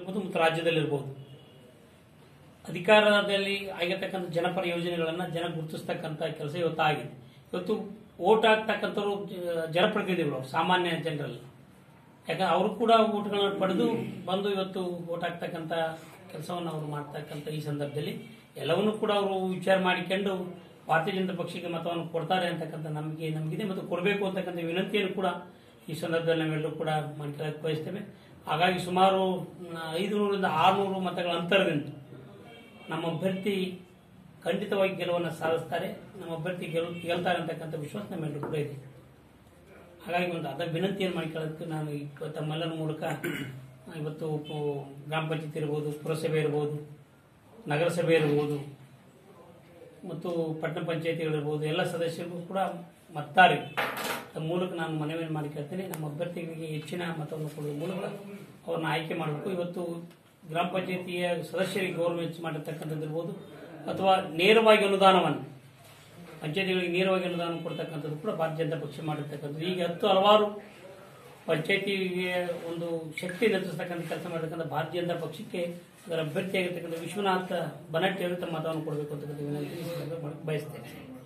ಇರ್ಬೋದು ಮತ್ತು ರಾಜ್ಯದಲ್ಲಿರ್ಬೋದು ಅಧಿಕಾರದಲ್ಲಿ ಆಗಿರ್ತಕ್ಕಂಥ ಜನಪರ ಯೋಜನೆಗಳನ್ನು ಜನ ಗುರುತಿಸ್ತಕ್ಕಂಥ ಕೆಲಸ ಇವತ್ತು ಆಗಿದೆ ಇವತ್ತು ಓಟ್ ಹಾಕ್ತಕ್ಕಂಥವ್ರು ಜ- ಜನಪ್ರತಿನಿಧಿಗಳು ಸಾಮಾನ್ಯ ಜನರಲ್ಲ ಯಾಕಂದ್ರೆ ಅವರು ಕೂಡ ಓಟ್ಗಳನ್ನು ಪಡೆದು ಬಂದು ಇವತ್ತು ಓಟ್ ಹಾಕ್ತಕ್ಕಂಥ ಕೆಲಸವನ್ನು ಅವರು ಮಾಡ್ತಕ್ಕಂಥ ಈ ಸಂದರ್ಭದಲ್ಲಿ ಎಲ್ಲವನ್ನೂ ಕೂಡ ಅವರು ವಿಚಾರ ಮಾಡಿಕೊಂಡು ಭಾರತೀಯ ಜನತಾ ಪಕ್ಷಕ್ಕೆ ಮತವನ್ನು ಕೊಡ್ತಾರೆ ಅಂತಕ್ಕಂಥ ನಂಬಿಕೆ ನಮಗಿದೆ ಮತ್ತು ಕೊಡಬೇಕು ಅಂತಕ್ಕಂಥ ವಿನಂತಿಯನ್ನು ಕೂಡ ಈ ಸಂದರ್ಭದಲ್ಲಿ ನಾವೆಲ್ಲರೂ ಕೂಡ ಮಾಡ್ಕೊಳ್ಳಕ್ಕೆ ಬಯಸ್ತೇವೆ ಹಾಗಾಗಿ ಸುಮಾರು ಐದುನೂರಿಂದ ಆರುನೂರು ಮತಗಳ ಅಂತರದಿಂದ ನಮ್ಮ ಅಭ್ಯರ್ಥಿ ಖಂಡಿತವಾಗಿ ಗೆಲುವನ್ನು ಸಾಧಿಸ್ತಾರೆ ನಮ್ಮ ಅಭ್ಯರ್ಥಿ ಗೆಲ್ ಗೆಲ್ತಾರೆ ಅಂತಕ್ಕಂಥ ವಿಶ್ವಾಸ ನಮ್ಮೆಲ್ಲರೂ ಕೂಡ ಇದೆ ಹಾಗಾಗಿ ಒಂದು ಅದ ವಿನಂತಿಯನ್ನು ಮಾಡಿಕೊಳ್ಳೋದಕ್ಕೆ ನಾನು ಈ ತಮ್ಮೆಲ್ಲರ ಮೂಲಕ ಇವತ್ತು ಉಪ- ಗ್ರಾಮ ಪಂಚಾಯತ್ ಇರ್ಬೋದು ಪುರಸಭೆ ಇರ್ಬೋದು ನಗರಸಭೆ ಇರ್ಬೋದು ಮತ್ತು ಪಟ್ಟಣ ಪಂಚಾಯತಿಗಳಿರ್ಬೋದು ಎಲ್ಲ ಸದಸ್ಯರಿಗೂ ಕೂಡ ಮತದಾರರಿಗೆ ತಮ್ಮ ಮೂಲಕ ನಾನು ಮನವಿಯನ್ನು ಮಾಡಿ ಕೇಳ್ತೇನೆ ನಮ್ಮ ಅಭ್ಯರ್ಥಿಗಳಿಗೆ ಹೆಚ್ಚಿನ ಮತವನ್ನು ಕೊಡುವ ಮೂಲಕ ಅವ್ರನ್ನ ಆಯ್ಕೆ ಮಾಡಬೇಕು ಇವತ್ತು ಗ್ರಾಮ ಪಂಚಾಯತಿಯ ಸದಸ್ಯರಿಗೆ ಗೌರವ ಹೆಚ್ಚು ಮಾಡಿರ್ತಕ್ಕಂಥದ್ದು ಇರ್ಬೋದು ಅಥವಾ ನೇರವಾಗಿ ಅನುದಾನವನ್ನು ಪಂಚಾಯತಿಗಳಿಗೆ ನೇರವಾಗಿ ಅನುದಾನ ಕೊಡ್ತಕ್ಕಂಥದ್ದು ಕೂಡ ಭಾರತೀಯ ಜನತಾ ಪಕ್ಷ ಮಾಡಿರ್ತಕ್ಕಂಥದ್ದು ಈಗ ಹತ್ತು ಹಲವಾರು ಪಂಚಾಯತಿಗೆ ಒಂದು ಶಕ್ತಿ ನೆಲೆಸ್ತಕ್ಕಂಥ ಕೆಲಸ ಮಾಡತಕ್ಕಂಥ ಭಾರತೀಯ ಜನತಾ ಪಕ್ಷಕ್ಕೆ ಅದರ ಅಭ್ಯರ್ಥಿಯಾಗಿರ್ತಕ್ಕಂಥ ವಿಶ್ವನಾಥ ಬನಟ್ಟಿ ಅವರು ತಮ್ಮ ಮತವನ್ನು ಕೊಡಬೇಕು ಅಂತಕ್ಕಂಥ ವಿನಂತಿ ಈ ಸಂದರ್ಭದಲ್ಲಿ ಮಾಡಕ್ಕೆ ಬಯಸ್ತೇನೆ